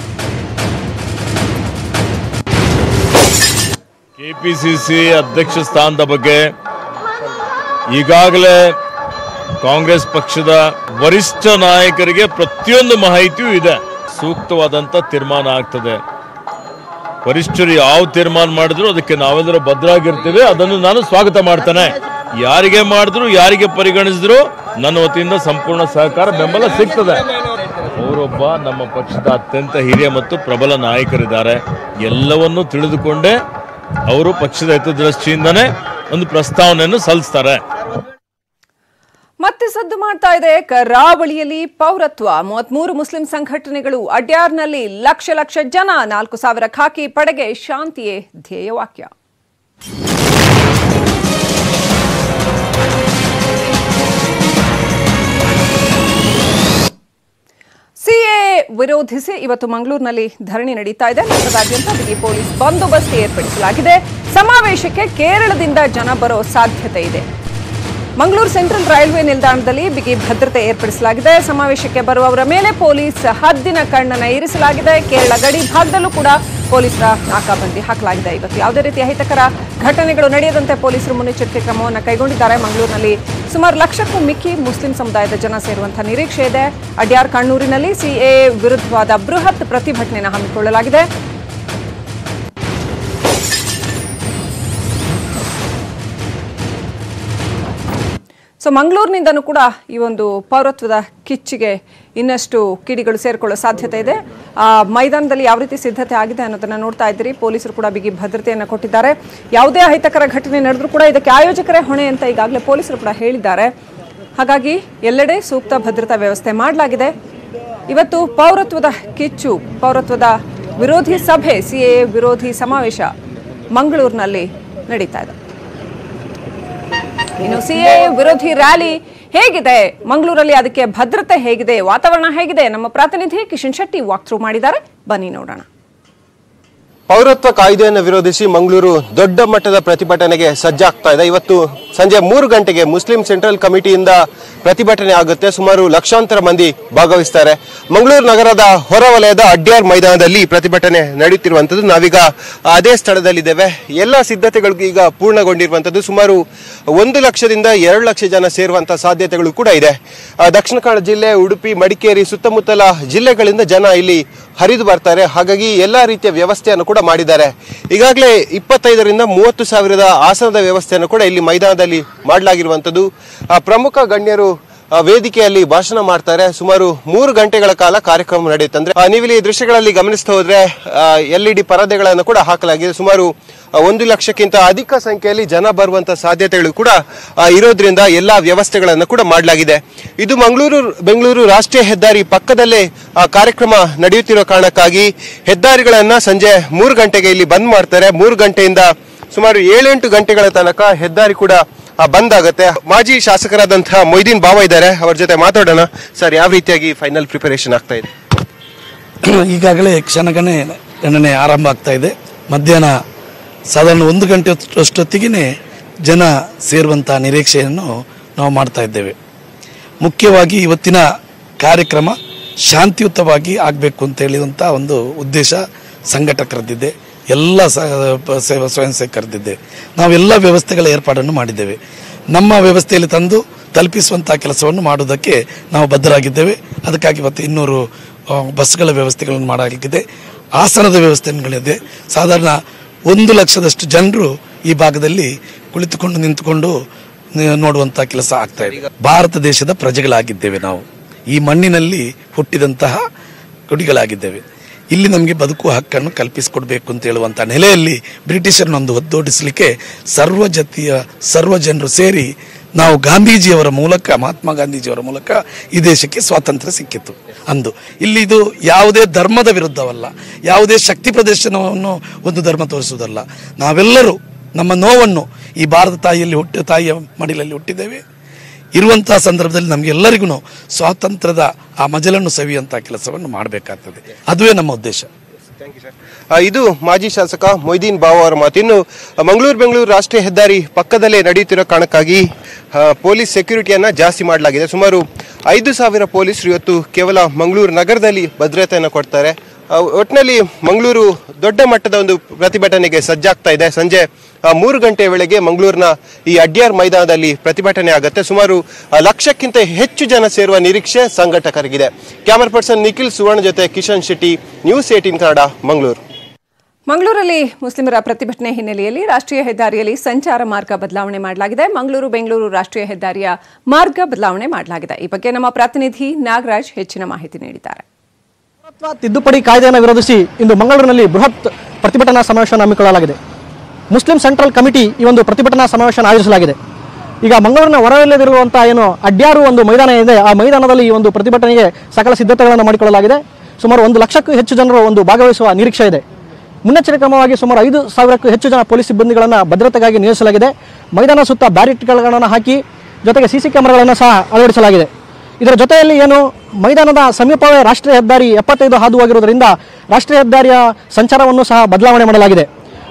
B: ಕೆಪಿಸಿಸಿ ಅಧ್ಯಕ್ಷ ಸ್ಥಾನದ ಬಗ್ಗೆ ಈಗಾಗಲೇ ಕಾಂಗ್ರೆಸ್ ಪಕ್ಷದ ವರಿಷ್ಠ ನಾಯಕರಿಗೆ ಪ್ರತಿಯೊಂದು ಮಾಹಿತಿಯೂ ಇದೆ ಸೂಕ್ತವಾದಂತ ತೀರ್ಮಾನ ಆಗ್ತದೆ ವರಿಷ್ಠರು ಯಾವ ತೀರ್ಮಾನ ಮಾಡಿದ್ರು ಅದಕ್ಕೆ ನಾವೆಲ್ಲರೂ ಭದ್ರಾಗಿರ್ತೀವಿ ಅದನ್ನು ನಾನು ಸ್ವಾಗತ ಮಾಡ್ತೇನೆ ಯಾರಿಗೆ ಮಾಡಿದ್ರು ಯಾರಿಗೆ ಪರಿಗಣಿಸಿದ್ರು ನನ್ನ ವತಿಯಿಂದ ಸಂಪೂರ್ಣ ಸಹಕಾರ ಬೆಂಬಲ ಸಿಗ್ತದೆ ಅವರೊಬ್ಬ ನಮ್ಮ ಪಕ್ಷದ ಅತ್ಯಂತ ಹಿರಿಯ ಮತ್ತು ಪ್ರಬಲ ನಾಯಕರಿದ್ದಾರೆ ಎಲ್ಲವನ್ನೂ ತಿಳಿದುಕೊಂಡೇ ಅವರು ಪಕ್ಷದ ಹಿತದೃಷ್ಟಿಯಿಂದನೇ ಒಂದು ಪ್ರಸ್ತಾವನೆಯನ್ನು ಸಲ್ಲಿಸ್ತಾರೆ
C: ಮತ್ತೆ ಸದ್ದು ಮಾಡ್ತಾ ಇದೆ ಕರಾವಳಿಯಲ್ಲಿ ಪೌರತ್ವ ಮೂವತ್ಮೂರು ಮುಸ್ಲಿಂ ಸಂಘಟನೆಗಳು ಅಡ್ಯಾರ್ನಲ್ಲಿ ಲಕ್ಷ ಲಕ್ಷ ಜನ ನಾಲ್ಕು ಸಾವಿರ ಖಾಕಿ ಪಡೆಗೆ ಶಾಂತಿಯೇ ಧ್ಯೇಯವಾಕ್ಯ ಸಿಎ ವಿರೋಧಿಸಿ ಇವತ್ತು ಮಂಗಳೂರಿನಲ್ಲಿ ಧರಣಿ ನಡೀತಾ ಇದೆ ನಗರದಾದ್ಯಂತ ಬಿಗಿ ಪೊಲೀಸ್ ಬಂದೋಬಸ್ತ್ ಏರ್ಪಡಿಸಲಾಗಿದೆ ಸಮಾವೇಶಕ್ಕೆ ಕೇರಳದಿಂದ ಜನ ಬರೋ ಸಾಧ್ಯತೆ ಇದೆ ಮಂಗಳೂರು ಸೆಂಟ್ರಲ್ ರೈಲ್ವೆ ನಿಲ್ದಾಣದಲ್ಲಿ ಬಿಗಿ ಭದ್ರತೆ ಏರ್ಪಡಿಸಲಾಗಿದೆ ಸಮಾವೇಶಕ್ಕೆ ಬರುವವರ ಮೇಲೆ ಪೊಲೀಸ್ ಹದ್ದಿನ ಕಣ್ಣನ್ನು ಇರಿಸಲಾಗಿದೆ ಕೇರಳ ಗಡಿ ಭಾಗದಲ್ಲೂ ಕೂಡ ಪೊಲೀಸರ ನಾಕಾಬಂದಿ ಹಾಕಲಾಗಿದೆ ಇವತ್ತು ಯಾವುದೇ ರೀತಿಯ ಅಹಿತಕರ ಘಟನೆಗಳು ನಡೆಯದಂತೆ ಪೊಲೀಸರು ಮುನ್ನೆಚ್ಚರಿಕೆ ಕ್ರಮವನ್ನು ಕೈಗೊಂಡಿದ್ದಾರೆ ಮಂಗಳೂರಿನಲ್ಲಿ ಸುಮಾರು ಲಕ್ಷಕ್ಕೂ ಮಿಕ್ಕಿ ಮುಸ್ಲಿಂ ಸಮುದಾಯದ ಜನ ಸೇರುವಂತಹ ನಿರೀಕ್ಷೆ ಇದೆ ಅಡ್ಯಾರ್ ಕಣ್ಣೂರಿನಲ್ಲಿ ಸಿಎ ವಿರುದ್ಧವಾದ ಬೃಹತ್ ಪ್ರತಿಭಟನೆಯನ್ನು ಹಮ್ಮಿಕೊಳ್ಳಲಾಗಿದೆ ಸೊ ಮಂಗಳೂರಿನಿಂದನೂ ಕೂಡ ಈ ಒಂದು ಪೌರತ್ವದ ಕಿಚ್ಚಿಗೆ ಇನ್ನಷ್ಟು ಕಿಡಿಗಳು ಸೇರಿಕೊಳ್ಳೋ ಸಾಧ್ಯತೆ ಇದೆ ಆ ಮೈದಾನದಲ್ಲಿ ಯಾವ ರೀತಿ ಸಿದ್ಧತೆ ಆಗಿದೆ ಅನ್ನೋದನ್ನ ನೋಡ್ತಾ ಇದ್ದೀರಿ ಪೊಲೀಸರು ಕೂಡ ಬಿಗಿ ಭದ್ರತೆಯನ್ನು ಕೊಟ್ಟಿದ್ದಾರೆ ಯಾವುದೇ ಅಹಿತಕರ ಘಟನೆ ನಡೆದ್ರೂ ಕೂಡ ಇದಕ್ಕೆ ಆಯೋಜಕರೇ ಹೊಣೆ ಅಂತ ಈಗಾಗಲೇ ಪೊಲೀಸರು ಕೂಡ ಹೇಳಿದ್ದಾರೆ ಹಾಗಾಗಿ ಎಲ್ಲೆಡೆ ಸೂಕ್ತ ಭದ್ರತಾ ವ್ಯವಸ್ಥೆ ಮಾಡಲಾಗಿದೆ ಇವತ್ತು ಪೌರತ್ವದ ಕಿಚ್ಚು ಪೌರತ್ವದ ವಿರೋಧಿ ಸಭೆ ಸಿಎ ವಿರೋಧಿ ಸಮಾವೇಶ ಮಂಗಳೂರಿನಲ್ಲಿ ನಡೀತಾ ಇದೆ ಇನ್ನು ಸಿಎ ವಿರೋಧಿ ರ್ಯಾಲಿ ಹೇಗಿದೆ ಮಂಗಳೂರಲ್ಲಿ ಅದಕ್ಕೆ ಭದ್ರತೆ ಹೇಗಿದೆ ವಾತಾವರಣ ಹೇಗಿದೆ ನಮ್ಮ ಪ್ರತಿನಿಧಿ ಕಿಶನ್ ಶೆಟ್ಟಿ ವಾಕ್ ಥ್ರೂ ಮಾಡಿದ್ದಾರೆ ಬನ್ನಿ ನೋಡೋಣ
H: ಪೌರತ್ವ ಕಾಯ್ದೆಯನ್ನು ವಿರೋಧಿಸಿ ಮಂಗಳೂರು ದೊಡ್ಡ ಮಟ್ಟದ ಪ್ರತಿಭಟನೆಗೆ ಸಜ್ಜಾಗ್ತಾ ಇದೆ ಇವತ್ತು ಸಂಜೆ ಮೂರು ಗಂಟೆಗೆ ಮುಸ್ಲಿಂ ಸೆಂಟ್ರಲ್ ಕಮಿಟಿಯಿಂದ ಪ್ರತಿಭಟನೆ ಆಗುತ್ತೆ ಸುಮಾರು ಲಕ್ಷಾಂತರ ಮಂದಿ ಭಾಗವಹಿಸ್ತಾರೆ ಮಂಗಳೂರು ನಗರದ ಹೊರವಲಯದ ಅಡ್ಯಾರ್ ಮೈದಾನದಲ್ಲಿ ಈ ಪ್ರತಿಭಟನೆ ನಡೆಯುತ್ತಿರುವಂಥದ್ದು ನಾವೀಗ ಅದೇ ಸ್ಥಳದಲ್ಲಿದ್ದೇವೆ ಎಲ್ಲ ಸಿದ್ಧತೆಗಳಿಗೂ ಈಗ ಪೂರ್ಣಗೊಂಡಿರುವಂಥದ್ದು ಸುಮಾರು ಒಂದು ಲಕ್ಷದಿಂದ ಎರಡು ಲಕ್ಷ ಜನ ಸೇರುವಂತಹ ಸಾಧ್ಯತೆಗಳು ಕೂಡ ಇದೆ ಆ, ದಕ್ಷಿಣ ಕನ್ನಡ ಜಿಲ್ಲೆ ಉಡುಪಿ ಮಡಿಕೇರಿ ಸುತ್ತಮುತ್ತಲ ಜಿಲ್ಲೆಗಳಿಂದ ಜನ ಇಲ್ಲಿ ಹರಿದು ಬರ್ತಾರೆ ಹಾಗಾಗಿ ಎಲ್ಲಾ ರೀತಿಯ ವ್ಯವಸ್ಥೆಯನ್ನು ಕೂಡ ಮಾಡಿದ್ದಾರೆ ಈಗಾಗಲೇ ಇಪ್ಪತ್ತೈದರಿಂದ ಮೂವತ್ತು ಸಾವಿರದ ಆಸನದ ವ್ಯವಸ್ಥೆಯನ್ನು ಕೂಡ ಇಲ್ಲಿ ಮೈದಾನದಲ್ಲಿ ಮಾಡಲಾಗಿರುವಂಥದ್ದು ಆ, ಪ್ರಮುಖ ಗಣ್ಯರು ಆ, ವೇದಿಕೆಯಲ್ಲಿ ಭಾಷಣ ಮಾಡ್ತಾರೆ ಸುಮಾರು ಮೂರು ಗಂಟೆಗಳ ಕಾಲ ಕಾರ್ಯಕ್ರಮ ನಡೆಯುತ್ತೆ ಅಂದ್ರೆ ಆ, ನೀವಿಲ್ಲಿ ಈ ದೃಶ್ಯಗಳಲ್ಲಿ ಗಮನಿಸ್ತಾ ಹೋದ್ರೆ ಎಲ್ ಇ ಡಿ ಪರದೆಗಳನ್ನು ಕೂಡ ಹಾಕಲಾಗಿದೆ ಸುಮಾರು ಆ, ಒಂದು ಲಕ್ಷಕ್ಕಿಂತ ಅಧಿಕ ಸಂಖ್ಯೆಯಲ್ಲಿ ಜನ ಬರುವಂತ ಸಾಧ್ಯತೆಗಳು ಕೂಡ ಆ, ಇರೋದ್ರಿಂದ ಎಲ್ಲಾ ವ್ಯವಸ್ಥೆಗಳನ್ನು ಕೂಡ ಮಾಡಲಾಗಿದೆ ಇದು ಮಂಗಳೂರು ಬೆಂಗಳೂರು ರಾಷ್ಟ್ರೀಯ ಹೆದ್ದಾರಿ ಪಕ್ಕದಲ್ಲೇ ಆ, ಕಾರ್ಯಕ್ರಮ ನಡೆಯುತ್ತಿರೋ ಕಾರಣಕ್ಕಾಗಿ ಹೆದ್ದಾರಿಗಳನ್ನ ಸಂಜೆ ಮೂರು ಗಂಟೆಗೆ ಇಲ್ಲಿ ಬಂದ್ ಮಾಡ್ತಾರೆ ಮೂರು ಗಂಟೆಯಿಂದ ಸುಮಾರು ಏಳೆಂಟು ಗಂಟೆಗಳ ತನಕ ಹೆದ್ದಾರಿ ಕೂಡ ಆ, ಬಂದ್ ಆಗುತ್ತೆ ಮಾಜಿ ಶಾಸಕರಾದಂತಹ ಮೊಯ್ದೀನ್ ಬಾವ ಇದ್ದಾರೆ ಅವರ ಜೊತೆ ಮಾತಾಡೋಣ ಸರ್ ಯಾವ ರೀತಿಯಾಗಿ ಫೈನಲ್ ಪ್ರಿಪರೇಷನ್ ಆಗ್ತಾ ಇದೆ
I: ಈಗಾಗಲೇ ಕ್ಷಣಗಣನೆ ಗಣನೆ ಆರಂಭ ಆಗ್ತಾ ಇದೆ ಮಧ್ಯಾಹ್ನ ಸಾಧಾರಣ ಒಂದು ಗಂಟೆ ಅಷ್ಟೊತ್ತಿಗೆ ಜನ ಸೇರುವಂಥ ನಿರೀಕ್ಷೆಯನ್ನು ನಾವು ಮಾಡ್ತಾ ಇದ್ದೇವೆ ಮುಖ್ಯವಾಗಿ ಇವತ್ತಿನ ಕಾರ್ಯಕ್ರಮ ಶಾಂತಿಯುತವಾಗಿ ಆಗಬೇಕು ಅಂತ ಹೇಳಿದಂಥ ಒಂದು ಉದ್ದೇಶ ಸಂಘಟಕರದ್ದಿದೆ ಎಲ್ಲ ಸ- ಪ- ಸೇವಾ ಸ್ವಯಂ ಸೇವಕರದ್ದಿದೆ ನಾವೆಲ್ಲ ವ್ಯವಸ್ಥೆಗಳ ಏರ್ಪಾಡನ್ನು ಮಾಡಿದ್ದೇವೆ ನಮ್ಮ ವ್ಯವಸ್ಥೆಯಲ್ಲಿ ತಂದು ತಲುಪಿಸುವಂಥ ಕೆಲಸವನ್ನು ಮಾಡುವುದಕ್ಕೆ ನಾವು ಬದ್ಧರಾಗಿದ್ದೇವೆ ಅದಕ್ಕಾಗಿ ಇವತ್ತು ಇನ್ನೂರು ಆ, ಬಸ್ಗಳ ವ್ಯವಸ್ಥೆಗಳನ್ನು ಮಾಡಲಾಗಿದೆ ಆಸನದ ವ್ಯವಸ್ಥೆಗಳಿದೆ ಸಾಧಾರಣ ಒಂದು ಲಕ್ಷದಷ್ಟು ಜನರು ಈ ಭಾಗದಲ್ಲಿ ಕುಳಿತುಕೊಂಡು ನಿಂತುಕೊಂಡು ನ- ನೋಡುವಂಥ ಕೆಲಸ ಆಗ್ತಾ ಇದೆ ಭಾರತ ದೇಶದ ಪ್ರಜೆಗಳಾಗಿದ್ದೇವೆ ನಾವು ಈ ಮಣ್ಣಿನಲ್ಲಿ ಹುಟ್ಟಿದಂತಹ ಕುಡಿಗಳಾಗಿದ್ದೇವೆ ಇಲ್ಲಿ ನಮಗೆ ಬದುಕುವ ಹಕ್ಕನ್ನು ಕಲ್ಪಿಸಿಕೊಡ್ಬೇಕು ಅಂತ ಹೇಳುವಂಥ ನೆಲೆಯಲ್ಲಿ ಬ್ರಿಟಿಷರನ್ನೊಂದು ಒದ್ದೋಡಿಸಲಿಕ್ಕೆ ಸರ್ವ ಜಾತಿಯ ಸರ್ವ ಜನರು ಸೇರಿ ನಾವು ಗಾಂಧೀಜಿಯವರ ಮೂಲಕ ಮಹಾತ್ಮ ಗಾಂಧೀಜಿಯವರ ಮೂಲಕ ಈ ದೇಶಕ್ಕೆ ಸ್ವಾತಂತ್ರ್ಯ ಸಿಕ್ಕಿತ್ತು ಅಂದು ಇಲ್ಲಿ ಇದು ಯಾವುದೇ ಧರ್ಮದ ವಿರುದ್ಧವಲ್ಲ ಯಾವುದೇ ಶಕ್ತಿ ಪ್ರದರ್ಶನವನ್ನು ಒಂದು ಧರ್ಮ ತೋರಿಸುವುದಲ್ಲ ನಾವೆಲ್ಲರೂ ನಮ್ಮ ನೋವನ್ನು ಈ ಭಾರತ ತಾಯಿಯಲ್ಲಿ ಹುಟ್ಟ ತಾಯಿಯ ಮಡಿಲಲ್ಲಿ ಹುಟ್ಟಿದ್ದೇವೆ ಇರುವಂತಹ ಸಂದರ್ಭದಲ್ಲಿ ನಮಗೆಲ್ಲರಿಗೂ ಸ್ವಾತಂತ್ರ್ಯದ ಆ ಮಜಲನ್ನು ಸವಿಯುವಂತಹ ಕೆಲಸವನ್ನು ಮಾಡಬೇಕಾಗ್ತದೆ ಅದುವೇ ನಮ್ಮ ಉದ್ದೇಶ
H: ಆ, ಇದು ಮಾಜಿ ಶಾಸಕ ಮೊಯ್ದೀನ್ ಬಾವ ಅವರ ಮಾತು ಇನ್ನು ಮಂಗಳೂರು ಬೆಂಗಳೂರು ರಾಷ್ಟ್ರೀಯ ಹೆದ್ದಾರಿ ಪಕ್ಕದಲ್ಲೇ ನಡೆಯುತ್ತಿರೋ ಕಾರಣಕ್ಕಾಗಿ ಆ, ಪೊಲೀಸ್ ಸೆಕ್ಯೂರಿಟಿಯನ್ನ ಜಾಸ್ತಿ ಮಾಡಲಾಗಿದೆ ಸುಮಾರು ಐದು ಸಾವಿರ ಪೊಲೀಸರು ಇವತ್ತು ಕೇವಲ ಮಂಗಳೂರು ನಗರದಲ್ಲಿ ಭದ್ರತೆಯನ್ನು ಕೊಡ್ತಾರೆ ಆ, ಒಟ್ಟಿನಲ್ಲಿ ಮಂಗಳೂರು ದೊಡ್ಡ ಮಟ್ಟದ ಒಂದು ಪ್ರತಿಭಟನೆಗೆ ಸಜ್ಜಾಗ್ತಾ ಇದೆ ಸಂಜೆ ಆ, ಮೂರು ಗಂಟೆ ವೇಳೆಗೆ ಮಂಗಳೂರಿನ ಈ ಅಡ್ಯಾರ್ ಮೈದಾನದಲ್ಲಿ ಪ್ರತಿಭಟನೆ ಆಗುತ್ತೆ ಸುಮಾರು ಆ, ಲಕ್ಷಕ್ಕಿಂತ ಹೆಚ್ಚು ಜನ ಸೇರುವ ನಿರೀಕ್ಷೆ ಸಂಘಟಕರಿಗಿದೆ ಕ್ಯಾಮರಾ ಪರ್ಸನ್ ನಿಖಿಲ್ ಸುವರ್ಣ ಜೊತೆ ಕಿಶನ್ ಶೆಟ್ಟಿ ನ್ಯೂಸ್ ಏಟೀನ್ ಕನ್ನಡ ಮಂಗಳೂರು
C: ಮಂಗಳೂರಲ್ಲಿ ಮುಸ್ಲಿಮರ ಪ್ರತಿಭಟನೆ ಹಿನ್ನೆಲೆಯಲ್ಲಿ ರಾಷ್ಟ್ರೀಯ ಹೆದ್ದಾರಿಯಲ್ಲಿ ಸಂಚಾರ ಮಾರ್ಗ ಬದಲಾವಣೆ ಮಾಡಲಾಗಿದೆ ಮಂಗಳೂರು ಬೆಂಗಳೂರು ರಾಷ್ಟ್ರೀಯ ಹೆದ್ದಾರಿಯ ಮಾರ್ಗ ಬದಲಾವಣೆ ಮಾಡಲಾಗಿದೆ ಈ ಬಗ್ಗೆ ನಮ್ಮ ಪ್ರತಿನಿಧಿ ನಾಗರಾಜ್ ಹೆಚ್ಚಿನ ಮಾಹಿತಿ ನೀಡಿದ್ದಾರೆ
J: ಪೌರತ್ವ ತಿದ್ದುಪಡಿ ಕಾಯ್ದೆಯನ್ನು ವಿರೋಧಿಸಿ ಇಂದು ಮಂಗಳೂರಿನಲ್ಲಿ ಬೃಹತ್ ಪ್ರತಿಭಟನಾ ಸಮಾವೇಶವನ್ನು ಹಮ್ಮಿಕೊಳ್ಳಲಾಗಿದೆ ಮುಸ್ಲಿಂ ಸೆಂಟ್ರಲ್ ಕಮಿಟಿ ಈ ಒಂದು ಪ್ರತಿಭಟನಾ ಸಮಾವೇಶವನ್ನು ಆಯೋಜಿಸಲಾಗಿದೆ ಈಗ ಮಂಗಳೂರಿನ ಹೊರವಲಯದಲ್ಲಿರುವಂಥ ಏನು ಅಡ್ಯಾರು ಒಂದು ಮೈದಾನ ಇದೆ ಆ ಮೈದಾನದಲ್ಲಿ ಈ ಒಂದು ಪ್ರತಿಭಟನೆಗೆ ಸಕಲ ಸಿದ್ಧತೆಗಳನ್ನು ಮಾಡಿಕೊಳ್ಳಲಾಗಿದೆ ಸುಮಾರು ಒಂದು ಲಕ್ಷಕ್ಕೂ ಹೆಚ್ಚು ಜನರು ಒಂದು ಭಾಗವಹಿಸುವ ನಿರೀಕ್ಷೆ ಇದೆ ಮುನ್ನೆಚ್ಚರಿಕೆ ಕ್ರಮವಾಗಿ ಸುಮಾರು ಐದು ಸಾವಿರಕ್ಕೂ ಹೆಚ್ಚು ಜನ ಪೊಲೀಸ್ ಸಿಬ್ಬಂದಿಗಳನ್ನು ಭದ್ರತೆಗಾಗಿ ನಿಯೋಜಿಸಲಾಗಿದೆ ಮೈದಾನ ಸುತ್ತ ಬ್ಯಾರಿಟ್ಗಳನ್ನು ಹಾಕಿ ಜೊತೆಗೆ ಸಿಸಿ ಕ್ಯಾಮೆರಾಗಳನ್ನು ಸಹ ಅಳವಡಿಸಲಾಗಿದೆ ಇದರ ಜೊತೆಯಲ್ಲಿ ಏನು ಮೈದಾನದ ಸಮೀಪವೇ ರಾಷ್ಟ್ರೀಯ ಹೆದ್ದಾರಿ ಎಪ್ಪತ್ತೈದು ಹಾದು ಹೋಗಿರುವುದರಿಂದ ರಾಷ್ಟ್ರೀಯ ಹೆದ್ದಾರಿಯ ಸಂಚಾರವನ್ನು ಸಹ ಬದಲಾವಣೆ ಮಾಡಲಾಗಿದೆ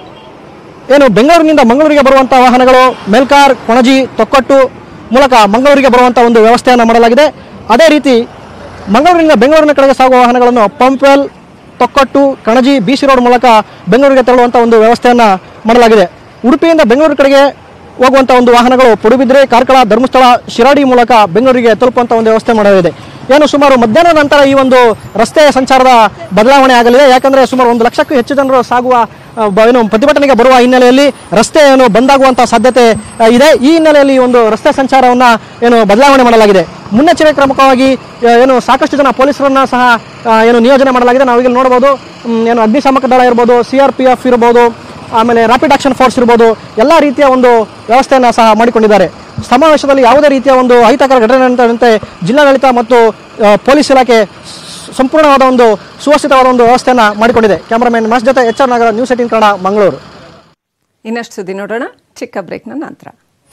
J: ಏನು ಬೆಂಗಳೂರಿನಿಂದ ಮಂಗಳೂರಿಗೆ ಬರುವಂಥ ವಾಹನಗಳು ಮೆಲ್ಕಾರ್ ಕೊಣಜಿ ತೊಕ್ಕಟ್ಟು ಮೂಲಕ ಮಂಗಳೂರಿಗೆ ಬರುವಂಥ ಒಂದು ವ್ಯವಸ್ಥೆಯನ್ನು ಮಾಡಲಾಗಿದೆ ಅದೇ ರೀತಿ ಮಂಗಳೂರಿನಿಂದ ಬೆಂಗಳೂರಿನ ಕಡೆಗೆ ಸಾಗುವ ವಾಹನಗಳನ್ನು ಪಂಪ್ವೆಲ್ ತೊಕ್ಕಟ್ಟು ಕಣಜಿ ಬಿ ಸಿ ರೋಡ್ ಮೂಲಕ ಬೆಂಗಳೂರಿಗೆ ತೆರಳುವಂಥ ಒಂದು ವ್ಯವಸ್ಥೆಯನ್ನು ಮಾಡಲಾಗಿದೆ ಉಡುಪಿಯಿಂದ ಬೆಂಗಳೂರು ಕಡೆಗೆ ಹೋಗುವಂಥ ಒಂದು ವಾಹನಗಳು ಪಡುಬಿದ್ರೆ ಕಾರ್ಕಳ ಧರ್ಮಸ್ಥಳ ಶಿರಾಡಿ ಮೂಲಕ ಬೆಂಗಳೂರಿಗೆ ತಲುಪುವಂಥ ಒಂದು ವ್ಯವಸ್ಥೆ ಮಾಡಲಾಗಿದೆ ಏನು ಸುಮಾರು ಮಧ್ಯಾಹ್ನದ ನಂತರ ಈ ಒಂದು ರಸ್ತೆ ಸಂಚಾರದ ಬದಲಾವಣೆ ಆಗಲಿದೆ ಯಾಕಂದರೆ ಸುಮಾರು ಒಂದು ಲಕ್ಷಕ್ಕೂ ಹೆಚ್ಚು ಜನರು ಸಾಗುವ ಆ, ಬ- ಏನು ಪ್ರತಿಭಟನೆಗೆ ಬರುವ ಹಿನ್ನೆಲೆಯಲ್ಲಿ ರಸ್ತೆ ಏನು ಬಂದಾಗುವಂಥ ಸಾಧ್ಯತೆ ಆ, ಇದೆ ಈ ಹಿನ್ನೆಲೆಯಲ್ಲಿ ಈ ಒಂದು ರಸ್ತೆ ಸಂಚಾರವನ್ನು ಏನು ಬದಲಾವಣೆ ಮಾಡಲಾಗಿದೆ ಮುನ್ನೆಚ್ಚರಿಕೆ ಕ್ರಮವಾಗಿ ಆ, ಏನು ಸಾಕಷ್ಟು ಜನ ಪೊಲೀಸರನ್ನ ಸಹ ಆ, ಏನು ನಿಯೋಜನೆ ಮಾಡಲಾಗಿದೆ ನಾವು ಈಗ ನೋಡ್ಬೋದು ಮ್, ಏನು ಅಗ್ನಿಶಾಮಕ ದಳ ಇರ್ಬೋದು ಸಿ ಆರ್ ಪಿ ಎಫ್ ಇರ್ಬೋದು ಆಮೇಲೆ ರ್ಯಾಪಿಡ್ ಆಕ್ಷನ್ ಫೋರ್ಸ್ ಇರ್ಬೋದು ಎಲ್ಲ ರೀತಿಯ ಒಂದು ವ್ಯವಸ್ಥೆಯನ್ನು ಸಹ ಮಾಡಿಕೊಂಡಿದ್ದಾರೆ ಸಮಾವೇಶದಲ್ಲಿ ಯಾವುದೇ ರೀತಿಯ ಒಂದು ಅಹಿತಕರ ಘಟನೆ ನಂತೆ ಜಿಲ್ಲಾಡಳಿತ ಮತ್ತು ಆ, ಪೊಲೀಸ್ ಇಲಾಖೆ ಸ್- ಸಂಪೂರ್ಣವಾದ ಒಂದು ಸುವ್ಯವಸ್ಥಿತವಾದ ಒಂದು ವ್ಯವಸ್ಥೆಯನ್ನು ಮಾಡಿಕೊಂಡಿದೆ ಕ್ಯಾಮರಾಮನ್ ಮಸ್ ಜೊತೆ ಎಚ್ ಆರ್ ನಗರ ನ್ಯೂಸ್ ಏಟೀನ್ ಕನ್ನಡ ಮಂಗಳೂರು
C: ಇನ್ನಷ್ಟು ಸುದ್ದಿ ನೋಡೋಣ ಚಿಕ್ಕ ಬ್ರೇಕ್ನ ನಂತರ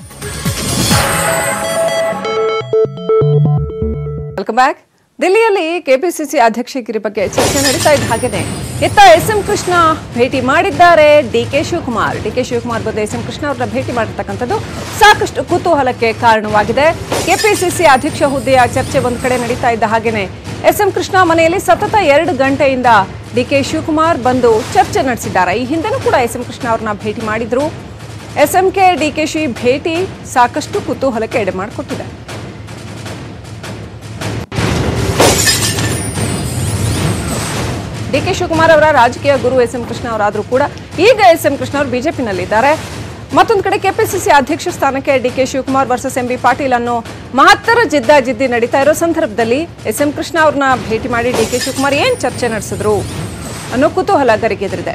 C: ವೆಲ್ಕಮ್ ಬ್ಯಾಕ್ ದಿಲ್ಲಿಯಲ್ಲಿ ಕೆಪಿಸಿಸಿ ಅಧ್ಯಕ್ಷಗಿರಿ ಬಗ್ಗೆ ಚರ್ಚೆ ನಡೀತಾ ಇದ್ದ ಹಾಗೇನೆ ಇತ್ತ ಎಸ್ ಎಂ ಕೃಷ್ಣ ಭೇಟಿ ಮಾಡಿದ್ದಾರೆ D K Shivakumar D K Shivakumar ಬಂದು ಎಸ್ ಎಂ ಕೃಷ್ಣ ಅವರನ್ನ ಭೇಟಿ ಮಾಡಿರ್ತಕ್ಕಂಥದ್ದು ಸಾಕಷ್ಟು ಕುತೂಹಲಕ್ಕೆ ಕಾರಣವಾಗಿದೆ ಕೆಪಿಸಿಸಿ ಅಧ್ಯಕ್ಷ ಹುದ್ದೆಯ ಚರ್ಚೆ ಒಂದು ಕಡೆ ನಡೀತಾ ಇದ್ದ ಹಾಗೇನೆ ಎಸ್ ಎಂ ಕೃಷ್ಣ ಮನೆಯಲ್ಲಿ ಸತತ ಎರಡು ಗಂಟೆಯಿಂದ ಡಿ ಕೆ ಶಿವಕುಮಾರ್ ಬಂದು ಚರ್ಚೆ ನಡೆಸಿದ್ದಾರೆ ಈ ಹಿಂದೆನೂ ಕೂಡ ಎಸ್ ಎಂ ಕೃಷ್ಣ ಅವ್ರನ್ನ ಭೇಟಿ ಮಾಡಿದ್ರು S M K D K ಶಿ ಭೇಟಿ ಸಾಕಷ್ಟು ಕುತೂಹಲಕ್ಕೆ ಎಡೆ ಮಾಡಿಕೊಟ್ಟಿದೆ ಡಿ ಕೆ ಶಿವಕುಮಾರ್ ಅವರ ರಾಜಕೀಯ ಗುರು ಎಸ್ ಎಂ ಕೃಷ್ಣ ಅವರಾದರೂ ಕೂಡ ಈಗ ಎಸ್ ಎಂ ಕೃಷ್ಣ ಅವರು ಬಿಜೆಪಿನಲ್ಲಿದ್ದಾರೆ ಮತ್ತೊಂದು ಕಡೆ ಕೆಪಿಸಿಸಿ ಅಧ್ಯಕ್ಷ ಸ್ಥಾನಕ್ಕೆ D K Shivakumar versus M B Patil ಅನ್ನೋ ಮಹತ್ತರ ಜಿದ್ದಾಜಿದ್ದಿ ನಡೀತಾ ಇರೋ ಸಂದರ್ಭದಲ್ಲಿ ಎಸ್ ಎಂ ಕೃಷ್ಣ ಅವ್ರನ್ನ ಭೇಟಿ ಮಾಡಿ ಡಿ ಕೆ ಶಿವಕುಮಾರ್ ಏನ್ ಚರ್ಚೆ ನಡೆಸಿದ್ರು ಅನ್ನೋ ಕುತೂಹಲ ಗರಿಗೆದರಿದೆ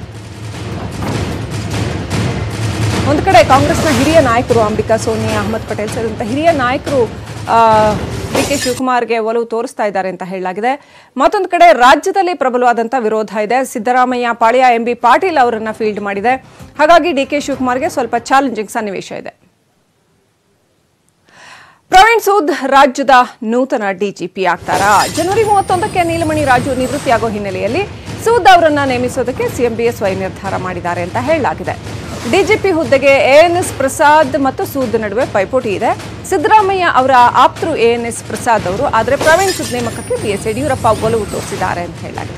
C: ಒಂದು ಕಡೆ ಕಾಂಗ್ರೆಸ್ನ ಹಿರಿಯ ನಾಯಕರು ಅಂಬಿಕಾ ಸೋನಿ ಅಹಮದ್ ಪಟೇಲ್ ಸೇರಿದಂಥ ಹಿರಿಯ ನಾಯಕರು ಡಿ ಕೆ ಶಿವಕುಮಾರ್ಗೆ ಒಲವು ತೋರಿಸ್ತಾ ಇದ್ದಾರೆ ಅಂತ ಹೇಳಲಾಗಿದೆ ಮತ್ತೊಂದು ಕಡೆ ರಾಜ್ಯದಲ್ಲಿ ಪ್ರಬಲವಾದಂಥ ವಿರೋಧ ಇದೆ ಸಿದ್ದರಾಮಯ್ಯ ಪಾಳ್ಯ ಎಂ ಬಿ ಪಾಟೀಲ್ ಅವರನ್ನ ಫೀಲ್ಡ್ ಮಾಡಿದೆ ಹಾಗಾಗಿ ಡಿ ಕೆ ಶಿವಕುಮಾರ್ಗೆ ಸ್ವಲ್ಪ ಚಾಲೆಂಜಿಂಗ್ ಸನ್ನಿವೇಶ ಇದೆ ಪ್ರವೀಣ್ ಸೂದ್ ರಾಜ್ಯದ ನೂತನ ಡಿಜಿಪಿ ಆಗ್ತಾರಾ ಜನವರಿ ಮೂವತ್ತೊಂದಕ್ಕೆ ನೀಲಮಣಿ ರಾಜು ನಿವೃತ್ತಿಯಾಗೋ ಹಿನ್ನೆಲೆಯಲ್ಲಿ ಸೂದ್ ಅವರನ್ನ ನೇಮಿಸೋದಕ್ಕೆ ಸಿಎಂ ಬಿಎಸ್ವೈ ನಿರ್ಧಾರ ಮಾಡಿದ್ದಾರೆ ಅಂತ ಹೇಳಲಾಗಿದೆ ಡಿಜಿಪಿ ಹುದ್ದೆಗೆ ಎಎನ್ಎಸ್ ಪ್ರಸಾದ್ ಮತ್ತು ಸೂದ್ ನಡುವೆ ಪೈಪೋಟಿ ಇದೆ ಸಿದ್ದರಾಮಯ್ಯ ಅವರ ಆಪ್ತರು ಎಎನ್ಎಸ್ ಪ್ರಸಾದ್ ಅವರು ಆದರೆ ಪ್ರವೀಣ್ ಸೂದ್ ನೇಮಕಕ್ಕೆ ಬಿಎಸ್ ಯಡಿಯೂರಪ್ಪ ಒಲವು ತೋರಿಸಿದ್ದಾರೆ ಅಂತ ಹೇಳಲಾಗಿದೆ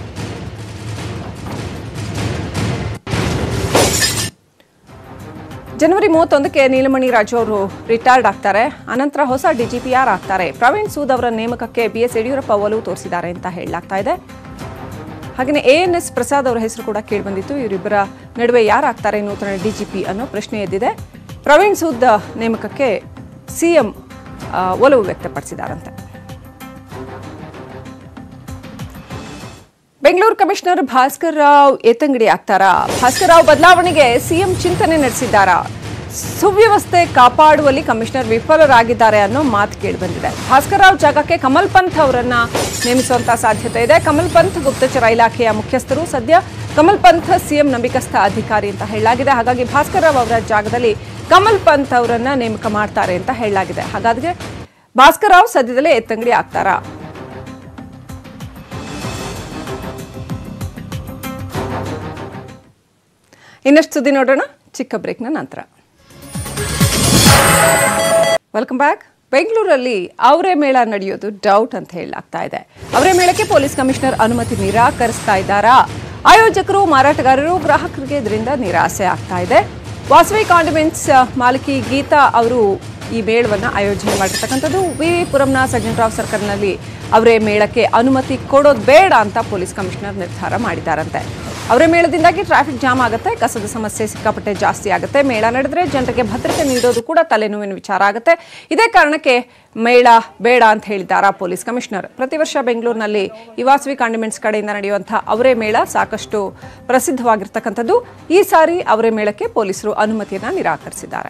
C: ಜನವರಿ ಮೂವತ್ತೊಂದಕ್ಕೆ ನೀಲಮಣಿ ರಾಜು ಅವರು ರಿಟೈರ್ಡ್ ಆಗ್ತಾರೆ ಅನಂತರ ಹೊಸ ಡಿಜಿಪಿ ಯಾರು ಆಗ್ತಾರೆ ಪ್ರವೀಣ್ ಸೂದ್ ಅವರ ನೇಮಕಕ್ಕೆ ಬಿಎಸ್ ಯಡಿಯೂರಪ್ಪ ಒಲವು ತೋರಿಸಿದ್ದಾರೆ ಅಂತ ಹೇಳಲಾಗ್ತಾ ಇದೆ ಹಾಗೆಯೇ ಎ ಎನ್ ಎಸ್ ಪ್ರಸಾದ್ ಅವರ ಹೆಸರು ಕೂಡ ಕೇಳಿಬಂದಿತ್ತು ಇವರಿಬ್ಬರ ನಡುವೆ ಯಾರಾಗ್ತಾರೆ ನೂತನ ಡಿಜಿಪಿ ಅನ್ನೋ ಪ್ರಶ್ನೆ ಎದ್ದಿದೆ ಪ್ರವೀಣ್ ಸೂದ್ ನೇಮಕಕ್ಕೆ ಸಿಎಂ ಒಲವು ವ್ಯಕ್ತಪಡಿಸಿದಾರಂತೆ ಬೆಂಗಳೂರು ಕಮಿಷನರ್ ಭಾಸ್ಕರ್ ರಾವ್ ಏತಂಗಡಿ ಆಗ್ತಾರಾ ಭಾಸ್ಕರ್ ರಾವ್ ಬದಲಾವಣೆಗೆ ಸಿಎಂ ಚಿಂತನೆ ನಡೆಸಿದ್ದಾರಾ ಸುವ್ಯವಸ್ಥೆ ಕಾಪಾಡುವಲ್ಲಿ ಕಮಿಷನರ್ ವಿಫಲರಾಗಿದ್ದಾರೆ ಅನ್ನೋ ಮಾತು ಕೇಳಿಬಂದಿದೆ ಭಾಸ್ಕರ್ ರಾವ್ ಜಾಗಕ್ಕೆ ಕಮಲ್ ಪಂತ್ ಅವರನ್ನ ನೇಮಿಸುವಂತ ಸಾಧ್ಯತೆ ಇದೆ ಕಮಲ್ ಪಂತ್ ಗುಪ್ತಚರ ಇಲಾಖೆಯ ಮುಖ್ಯಸ್ಥರು ಸದ್ಯ ಕಮಲ್ ಪಂತ್ ಸಿಎಂ ನಂಬಿಕಸ್ಥ ಅಧಿಕಾರಿ ಅಂತ ಹೇಳಲಾಗಿದೆ ಹಾಗಾಗಿ ಭಾಸ್ಕರ್ ರಾವ್ ಅವರ ಜಾಗದಲ್ಲಿ ಕಮಲ್ ಪಂತ್ ಅವರನ್ನ ನೇಮಕ ಮಾಡ್ತಾರೆ ಅಂತ ಹೇಳಲಾಗಿದೆ ಹಾಗಾದ್ರೆ ಭಾಸ್ಕರ್ ರಾವ್ ಸದ್ಯದಲ್ಲೇ ಎತ್ತಂಗಡಿ ಆಗ್ತಾರಾ ಇನ್ನಷ್ಟು ಸುದ್ದಿ ನೋಡೋಣ ಚಿಕ್ಕ ಬ್ರೇಕ್ನ ನಂತರ ವೆಲ್ಕಮ್ ಬ್ಯಾಕ್ ಬೆಂಗಳೂರಲ್ಲಿ ಅವರೇ ಮೇಳ ನಡೆಯೋದು ಡೌಟ್ ಅಂತ ಹೇಳಲಾಗ್ತಾ ಇದೆ ಅವರೇ ಮೇಳಕ್ಕೆ ಪೊಲೀಸ್ ಕಮಿಷನರ್ ಅನುಮತಿ ನಿರಾಕರಿಸ್ತಾ ಇದ್ದಾರಾ ಆಯೋಜಕರು ಮಾರಾಟಗಾರರು ಗ್ರಾಹಕರಿಗೆ ಇದರಿಂದ ನಿರಾಸೆ ಆಗ್ತಾ ಇದೆ ವಾಸವಿ ಕಾಂಡಿಮೆಂಟ್ಸ್ ಮಾಲಕಿ ಗೀತಾ ಅವರು ಈ ಮೇಳವನ್ನು ಆಯೋಜನೆ ಮಾಡಿರ್ತಕ್ಕಂಥದ್ದು ವಿ ವಿ ಪುರಂನ ಸಜ್ಜನರಾವ್ ಸರ್ಕಲ್ನಲ್ಲಿ ಅವರೇ ಮೇಳಕ್ಕೆ ಅನುಮತಿ ಕೊಡೋದು ಬೇಡ ಅಂತ ಪೊಲೀಸ್ ಕಮಿಷನರ್ ನಿರ್ಧಾರ ಮಾಡಿದ್ದಾರಂತೆ ಅವರೇ ಮೇಳದಿಂದಾಗಿ ಟ್ರಾಫಿಕ್ ಜಾಮ್ ಆಗುತ್ತೆ ಕಸದ ಸಮಸ್ಯೆ ಸಿಕ್ಕಾಪಟ್ಟೆ ಜಾಸ್ತಿ ಆಗುತ್ತೆ ಮೇಳ ನಡೆದ್ರೆ ಜನರಿಗೆ ಭದ್ರತೆ ನೀಡೋದು ಕೂಡ ತಲೆನೋವಿನ ವಿಚಾರ ಆಗುತ್ತೆ ಇದೇ ಕಾರಣಕ್ಕೆ ಮೇಳ ಬೇಡ ಅಂತ ಹೇಳಿದ್ದಾರಾ ಪೊಲೀಸ್ ಕಮಿಷನರ್ ಪ್ರತಿ ವರ್ಷ ಬೆಂಗಳೂರಿನಲ್ಲಿ ಇವಾಸವಿ ಕಾಂಡಿಮೆಂಟ್ಸ್ ಕಡೆಯಿಂದ ನಡೆಯುವಂತಹ ಅವರೇ ಮೇಳ ಸಾಕಷ್ಟು ಪ್ರಸಿದ್ಧವಾಗಿರ್ತಕ್ಕಂಥದ್ದು ಈ ಸಾರಿ ಅವರೇ ಮೇಳಕ್ಕೆ ಪೊಲೀಸರು ಅನುಮತಿಯನ್ನ ನಿರಾಕರಿಸಿದ್ದಾರೆ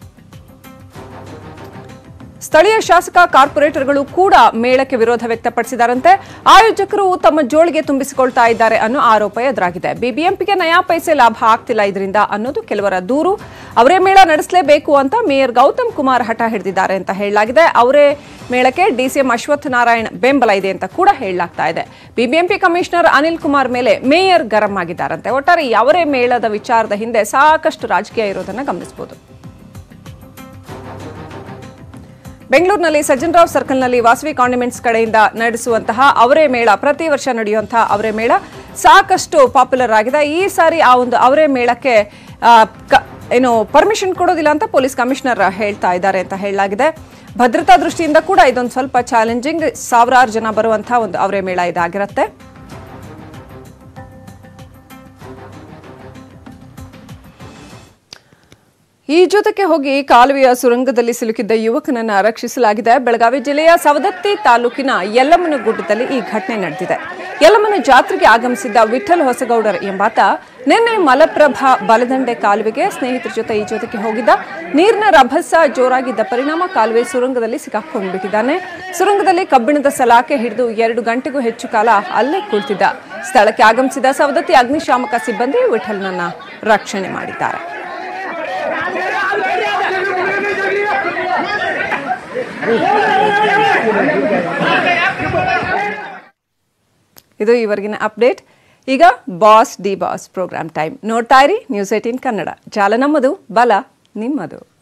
C: ಸ್ಥಳೀಯ ಶಾಸಕ ಕಾರ್ಪೊರೇಟರ್ಗಳು ಕೂಡ ಮೇಳಕ್ಕೆ ವಿರೋಧ ವ್ಯಕ್ತಪಡಿಸಿದಾರಂತೆ ಆಯೋಜಕರು ತಮ್ಮ ಜೋಳಿಗೆ ತುಂಬಿಸಿಕೊಳ್ತಾ ಇದ್ದಾರೆ ಅನ್ನೋ ಆರೋಪ ಎದುರಾಗಿದೆ ಬಿಬಿಎಂಪಿಗೆ ನಯಾ ಪೈಸೆ ಲಾಭ ಆಗ್ತಿಲ್ಲ ಇದರಿಂದ ಅನ್ನೋದು ಕೆಲವರ ದೂರು ಅವರೇ ಮೇಳ ನಡೆಸಲೇಬೇಕು ಅಂತ ಮೇಯರ್ ಗೌತಮ್ ಕುಮಾರ್ ಹಠ ಹಿಡಿದಿದ್ದಾರೆ ಅಂತ ಹೇಳಲಾಗಿದೆ ಅವರೇ ಮೇಳಕ್ಕೆ ಡಿಸಿಎಂ ಅಶ್ವಥ್ ನಾರಾಯಣ್ ಬೆಂಬಲ ಇದೆ ಅಂತ ಕೂಡ ಹೇಳಲಾಗ್ತಾ ಇದೆ ಬಿಬಿಎಂಪಿ ಕಮಿಷನರ್ ಅನಿಲ್ ಕುಮಾರ್ ಮೇಲೆ ಮೇಯರ್ ಗರಂ ಆಗಿದ್ದಾರಂತೆ ಒಟ್ಟಾರೆ ಈ ಅವರೇ ಮೇಳದ ವಿಚಾರದ ಹಿಂದೆ ಸಾಕಷ್ಟು ರಾಜಕೀಯ ಇರೋದನ್ನ ಗಮನಿಸಬಹುದು ಬೆಂಗಳೂರಿನಲ್ಲಿ ಸಜ್ಜನರಾವ್ ಸರ್ಕಲ್ನಲ್ಲಿ ವಾಸವಿ ಕಾಂಡಿಮೆಂಟ್ಸ್ ಕಡೆಯಿಂದ ನಡೆಸುವಂತಹ ಅವರೇ ಮೇಳ ಪ್ರತಿ ವರ್ಷ ನಡೆಯುವಂತಹ ಅವರೇ ಮೇಳ ಸಾಕಷ್ಟು ಪಾಪ್ಯುಲರ್ ಆಗಿದೆ ಈ ಸಾರಿ ಆ ಒಂದು ಅವರೇ ಮೇಳಕ್ಕೆ ಆ, ಕ- ಏನು ಪರ್ಮಿಷನ್ ಕೊಡೋದಿಲ್ಲ ಅಂತ ಪೊಲೀಸ್ ಕಮಿಷನರ್ ಹೇಳ್ತಾ ಇದ್ದಾರೆ ಅಂತ ಹೇಳಲಾಗಿದೆ ಭದ್ರತಾ ದೃಷ್ಟಿಯಿಂದ ಕೂಡ ಇದೊಂದು ಸ್ವಲ್ಪ ಚಾಲೆಂಜಿಂಗ್ ಸಾವಿರಾರು ಜನ ಬರುವಂತಹ ಒಂದು ಅವರೇ ಮೇಳ ಇದಾಗಿರುತ್ತೆ ಈ ಜೊತೆಗೆ ಹೋಗಿ ಕಾಲುವೆಯ ಸುರಂಗದಲ್ಲಿ ಸಿಲುಕಿದ್ದ ಯುವಕನನ್ನ ರಕ್ಷಿಸಲಾಗಿದೆ ಬೆಳಗಾವಿ ಜಿಲ್ಲೆಯ ಸವದತ್ತಿ ತಾಲೂಕಿನ ಯಲ್ಲಮ್ಮನಗುಡ್ಡದಲ್ಲಿ ಈ ಘಟನೆ ನಡೆದಿದೆ ಯಲ್ಲಮ್ಮನ ಜಾತ್ರೆಗೆ ಆಗಮಿಸಿದ್ದ ವಿಠಲ್ ಹೊಸಗೌಡರ್ ಎಂಬಾತ ನಿನ್ನೆ ಮಲಪ್ರಭಾ ಬಲದಂಡೆ ಕಾಲುವೆಗೆ ಸ್ನೇಹಿತರ ಜೊತೆ ಈ ಜೊತೆಗೆ ಹೋಗಿದ್ದ ನೀರಿನ ರಭಸ ಜೋರಾಗಿದ್ದ ಪರಿಣಾಮ ಕಾಲುವೆ ಸುರಂಗದಲ್ಲಿ ಸಿಕ್ಕಾಕೊಂಡ್ಬಿಟ್ಟಿದ್ದಾನೆ ಸುರಂಗದಲ್ಲಿ ಕಬ್ಬಿಣದ ಸಲಾಕೆ ಹಿಡಿದು ಎರಡು ಗಂಟೆಗೂ ಹೆಚ್ಚು ಕಾಲ ಅಲ್ಲೇ ಕುಳಿತಿದ್ದ ಸ್ಥಳಕ್ಕೆ ಆಗಮಿಸಿದ ಸವದತ್ತಿ ಅಗ್ನಿಶಾಮಕ ಸಿಬ್ಬಂದಿ ವಿಠಲ್ನನ್ನ ರಕ್ಷಣೆ ಮಾಡಿದ್ದಾರೆ ಇದು ಇವರೆಗಿನ ಅಪ್ಡೇಟ್ ಈಗ boss D boss programme time ನೋಡ್ತಾ ಇರಿ ನ್ಯೂಸ್ ಏಟೀನ್ ಕನ್ನಡ ಜಾಲ ನಮ್ಮದು ಬಲ ನಿಮ್ಮದು